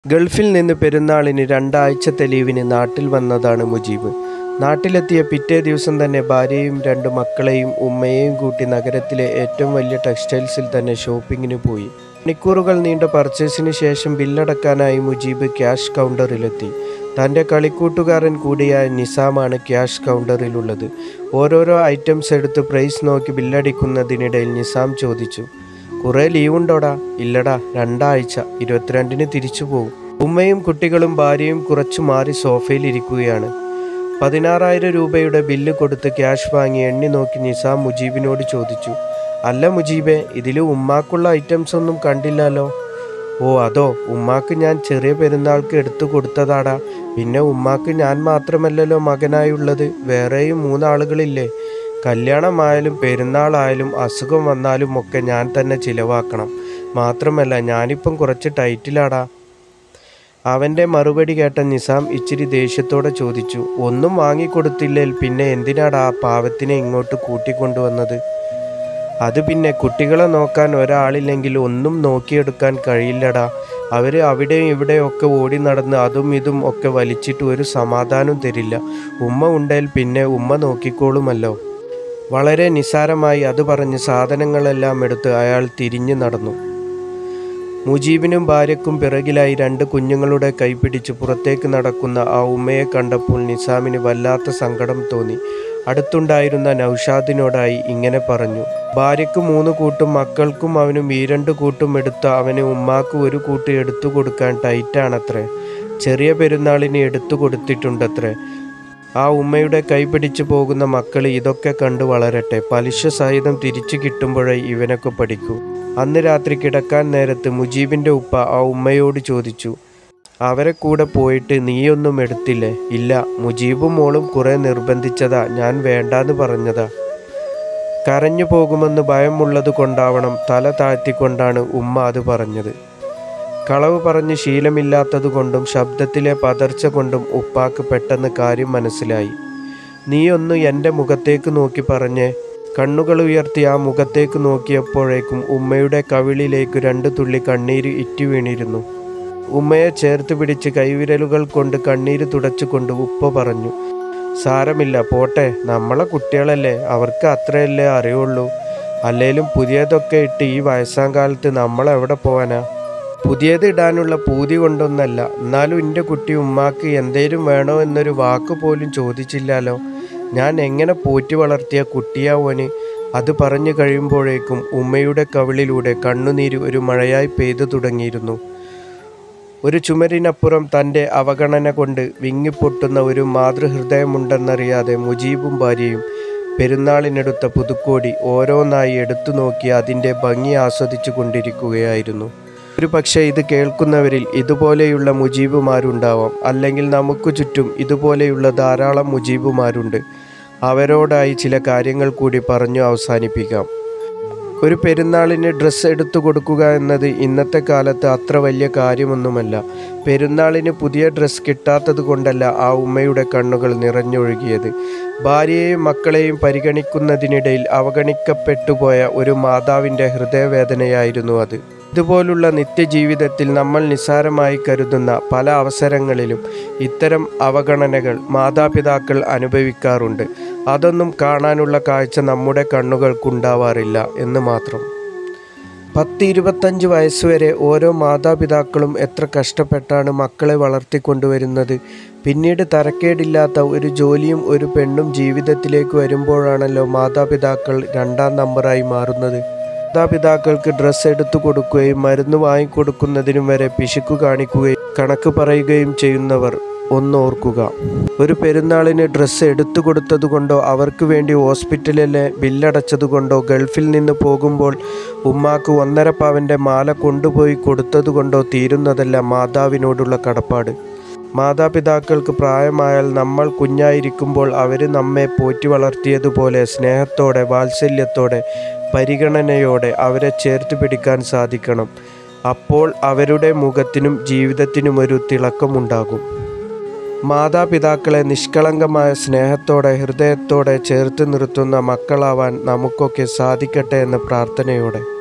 ഗൾഫിൽ നിന്ന് പെരുന്നാളിന് രണ്ടാഴ്ചത്തെ ലീവിന് നാട്ടിൽ വന്നതാണ് മുജീബ് നാട്ടിലെത്തിയ പിറ്റേ ദിവസം തന്നെ ഭാര്യയും രണ്ട് മക്കളെയും ഉമ്മയെയും കൂട്ടി നഗരത്തിലെ ഏറ്റവും വലിയ ടെക്സ്റ്റൈൽസിൽ തന്നെ ഷോപ്പിങ്ങിന് പോയി മണിക്കൂറുകൾ നീണ്ട പർച്ചേസിന് ശേഷം ബില്ലടക്കാനായി മുജീബ് ക്യാഷ് കൗണ്ടറിലെത്തി തൻ്റെ കളിക്കൂട്ടുകാരൻ കൂടിയായ നിസാമാണ് ക്യാഷ് കൗണ്ടറിലുള്ളത് ഓരോരോ ഐറ്റംസ് എടുത്ത് പ്രൈസ് നോക്കി ബില്ലടിക്കുന്നതിനിടയിൽ നിസാം ചോദിച്ചു കുറേ ലീവുണ്ടോടാ ഇല്ലടാ രണ്ടാഴ്ച ഇരുപത്തിരണ്ടിന് തിരിച്ചു പോകും ഉമ്മയും കുട്ടികളും ഭാര്യയും കുറച്ചു മാറി സോഫയിൽ ഇരിക്കുകയാണ് പതിനാറായിരം രൂപയുടെ ബില്ല് കൊടുത്ത് ക്യാഷ് വാങ്ങി എണ്ണി നോക്കി നിസാം മുജീബിനോട് ചോദിച്ചു അല്ല മുജീബെ ഇതിൽ ഉമ്മാക്കുള്ള ഐറ്റംസ് ഒന്നും കണ്ടില്ലല്ലോ ഓ അതോ ഉമ്മാക്ക് ഞാൻ ചെറിയ പെരുന്നാൾക്ക് എടുത്തു കൊടുത്തതാടാ പിന്നെ ഉമ്മാക്ക് ഞാൻ മാത്രമല്ലല്ലോ മകനായുള്ളത് വേറെയും മൂന്നാളുകളില്ലേ കല്യാണമായാലും പെരുന്നാളായാലും അസുഖം വന്നാലും ഒക്കെ ഞാൻ തന്നെ ചിലവാക്കണം മാത്രമല്ല ഞാനിപ്പം കുറച്ച് ടൈറ്റിലാടാ അവൻ്റെ മറുപടി കേട്ട നിസാം ഇച്ചിരി ദേഷ്യത്തോടെ ചോദിച്ചു ഒന്നും വാങ്ങിക്കൊടുത്തില്ലേൽ പിന്നെ എന്തിനാടാ ആ പാവത്തിനെ ഇങ്ങോട്ട് കൂട്ടിക്കൊണ്ടുവന്നത് അത് പിന്നെ കുട്ടികളെ നോക്കാൻ ഒരാളില്ലെങ്കിൽ ഒന്നും നോക്കിയെടുക്കാൻ കഴിയില്ലടാ അവർ അവിടെയും ഇവിടെയൊക്കെ ഓടി നടന്ന് അതും ഇതും ഒക്കെ വലിച്ചിട്ട് ഒരു സമാധാനം തരില്ല ഉമ്മ ഉണ്ടേൽ പിന്നെ ഉമ്മ നോക്കിക്കോളുമല്ലോ വളരെ നിസാരമായി അത് പറഞ്ഞ് സാധനങ്ങളെല്ലാം എടുത്ത് അയാൾ തിരിഞ്ഞു നടന്നു മുജീബിനും ഭാര്യക്കും പിറകിലായി രണ്ട് കുഞ്ഞുങ്ങളുടെ കൈപിടിച്ച് പുറത്തേക്ക് നടക്കുന്ന ആ ഉമ്മയെ കണ്ടപ്പോൾ നിസാമിന് വല്ലാത്ത സങ്കടം തോന്നി അടുത്തുണ്ടായിരുന്ന നൗഷാദിനോടായി ഇങ്ങനെ പറഞ്ഞു ഭാര്യയ്ക്ക് മൂന്ന് കൂട്ടും മക്കൾക്കും അവനും ഈ രണ്ട് കൂട്ടും എടുത്ത അവന് ഉമ്മാക്ക് ഒരു കൂട്ട് എടുത്തു കൊടുക്കാൻ ടൈറ്റാണത്രേ ചെറിയ പെരുന്നാളിന് എടുത്തു കൊടുത്തിട്ടുണ്ടത്രേ ആ ഉമ്മയുടെ കൈപിടിച്ചു പോകുന്ന മക്കൾ ഇതൊക്കെ കണ്ടു വളരട്ടെ പലിശ സഹിതം തിരിച്ചു കിട്ടുമ്പോഴേ ഇവനൊക്കെ പഠിക്കൂ അന്ന് രാത്രി കിടക്കാൻ നേരത്ത് മുജീബിൻ്റെ ഉപ്പ ആ ഉമ്മയോട് ചോദിച്ചു അവരെ കൂടെ പോയിട്ട് നീയൊന്നും എടുത്തില്ലേ ഇല്ല മുജീബും മോളും കുറെ നിർബന്ധിച്ചതാ ഞാൻ വേണ്ടാന്ന് പറഞ്ഞതാ കരഞ്ഞു പോകുമെന്ന് ഭയമുള്ളത് കൊണ്ടാവണം തല താഴ്ത്തിക്കൊണ്ടാണ് ഉമ്മ അത് പറഞ്ഞത് കളവ് പറഞ്ഞ് ശീലമില്ലാത്തതുകൊണ്ടും ശബ്ദത്തിലെ പതർച്ച കൊണ്ടും ഉപ്പാക്ക് പെട്ടെന്ന് കാര്യം മനസ്സിലായി നീയൊന്ന് എൻ്റെ മുഖത്തേക്ക് നോക്കി പറഞ്ഞേ കണ്ണുകൾ ഉയർത്തി ആ മുഖത്തേക്ക് നോക്കിയപ്പോഴേക്കും ഉമ്മയുടെ കവിളിലേക്ക് രണ്ട് തുള്ളി കണ്ണീര് ഇറ്റി വീണിരുന്നു ഉമ്മയെ ചേർത്ത് പിടിച്ച് കൈവിരലുകൾ കൊണ്ട് കണ്ണീര് തുടച്ചുകൊണ്ട് ഉപ്പ പറഞ്ഞു സാരമില്ല പോട്ടെ നമ്മളെ കുട്ടികളല്ലേ അവർക്ക് അത്രയല്ലേ അറിയുള്ളൂ അല്ലേലും പുതിയതൊക്കെ ഇട്ട് ഈ വയസ്സാം കാലത്ത് നമ്മൾ എവിടെ പോവാനാ പുതിയത് ഇടാനുള്ള പൂതി കൊണ്ടൊന്നല്ല എന്നാലും എൻ്റെ കുട്ടി ഉമ്മാക്ക് എന്തേലും വേണോ എന്നൊരു വാക്ക് പോലും ചോദിച്ചില്ലല്ലോ ഞാൻ എങ്ങനെ പോറ്റി വളർത്തിയ കുട്ടിയാവോന് അത് പറഞ്ഞു കഴിയുമ്പോഴേക്കും ഉമ്മയുടെ കവിളിലൂടെ കണ്ണുനീര് ഒരു മഴയായി പെയ്തു തുടങ്ങിയിരുന്നു ഒരു ചുമരിനപ്പുറം തൻ്റെ അവഗണന കൊണ്ട് വിങ്ങിപ്പൊട്ടുന്ന ഒരു മാതൃഹൃദയമുണ്ടെന്നറിയാതെ മുജീബും ഭാര്യയും പെരുന്നാളിനെടുത്ത പുതുക്കോടി ഓരോന്നായി എടുത്തു നോക്കി അതിൻ്റെ ഭംഗി ആസ്വദിച്ചു കൊണ്ടിരിക്കുകയായിരുന്നു ഒരു പക്ഷേ ഇത് കേൾക്കുന്നവരിൽ ഇതുപോലെയുള്ള മുജീബുമാരുണ്ടാവാം അല്ലെങ്കിൽ നമുക്ക് ചുറ്റും ഇതുപോലെയുള്ള ധാരാളം മുജീബുമാരുണ്ട് അവരോടായി ചില കാര്യങ്ങൾ കൂടി പറഞ്ഞു അവസാനിപ്പിക്കാം ഒരു പെരുന്നാളിന് ഡ്രസ്സ് എടുത്തു കൊടുക്കുക എന്നത് ഇന്നത്തെ കാലത്ത് അത്ര വലിയ കാര്യമൊന്നുമല്ല പെരുന്നാളിന് പുതിയ ഡ്രസ്സ് കിട്ടാത്തത് കൊണ്ടല്ല ആ ഉമ്മയുടെ കണ്ണുകൾ നിറഞ്ഞൊഴുകിയത് ഭാര്യയെയും മക്കളെയും പരിഗണിക്കുന്നതിനിടയിൽ അവഗണിക്കപ്പെട്ടുപോയ ഒരു മാതാവിൻ്റെ ഹൃദയവേദനയായിരുന്നു അത് ഇതുപോലുള്ള നിത്യജീവിതത്തിൽ നമ്മൾ നിസ്സാരമായി കരുതുന്ന പല അവസരങ്ങളിലും ഇത്തരം അവഗണനകൾ മാതാപിതാക്കൾ അനുഭവിക്കാറുണ്ട് അതൊന്നും കാണാനുള്ള കാഴ്ച നമ്മുടെ കണ്ണുകൾക്കുണ്ടാവാറില്ല എന്ന് മാത്രം പത്ത് ഇരുപത്തഞ്ച് വയസ്സുവരെ ഓരോ മാതാപിതാക്കളും എത്ര കഷ്ടപ്പെട്ടാണ് മക്കളെ വളർത്തിക്കൊണ്ടുവരുന്നത് പിന്നീട് തരക്കേടില്ലാത്ത ഒരു ജോലിയും ഒരു പെണ്ണും ജീവിതത്തിലേക്ക് വരുമ്പോഴാണല്ലോ മാതാപിതാക്കൾ രണ്ടാം നമ്പറായി മാറുന്നത് മാതാപിതാക്കൾക്ക് ഡ്രസ്സ് എടുത്തു കൊടുക്കുകയും മരുന്ന് വാങ്ങിക്കൊടുക്കുന്നതിനും വരെ പിശുക്കു കാണിക്കുകയും കണക്ക് പറയുകയും ചെയ്യുന്നവർ ഒന്നോർക്കുക ഒരു പെരുന്നാളിന് ഡ്രസ്സ് എടുത്തു കൊടുത്തതുകൊണ്ടോ അവർക്ക് വേണ്ടി ഹോസ്പിറ്റലിലെ ബില്ലടച്ചതുകൊണ്ടോ ഗൾഫിൽ നിന്ന് പോകുമ്പോൾ ഉമ്മാക്ക് ഒന്നര പവൻ്റെ മാല കൊണ്ടുപോയി കൊടുത്തതുകൊണ്ടോ തീരുന്നതല്ല മാതാവിനോടുള്ള കടപ്പാട് മാതാപിതാക്കൾക്ക് പ്രായമായാൽ നമ്മൾ കുഞ്ഞായിരിക്കുമ്പോൾ അവർ നമ്മെ പോറ്റി വളർത്തിയതുപോലെ സ്നേഹത്തോടെ വാത്സല്യത്തോടെ പരിഗണനയോടെ അവരെ ചേർത്ത് പിടിക്കാൻ സാധിക്കണം അപ്പോൾ അവരുടെ മുഖത്തിനും ജീവിതത്തിനും ഒരു തിളക്കമുണ്ടാകും മാതാപിതാക്കളെ നിഷ്കളങ്കമായ സ്നേഹത്തോടെ ഹൃദയത്തോടെ ചേർത്ത് നിർത്തുന്ന മക്കളാവാൻ നമുക്കൊക്കെ സാധിക്കട്ടെ എന്ന പ്രാർത്ഥനയോടെ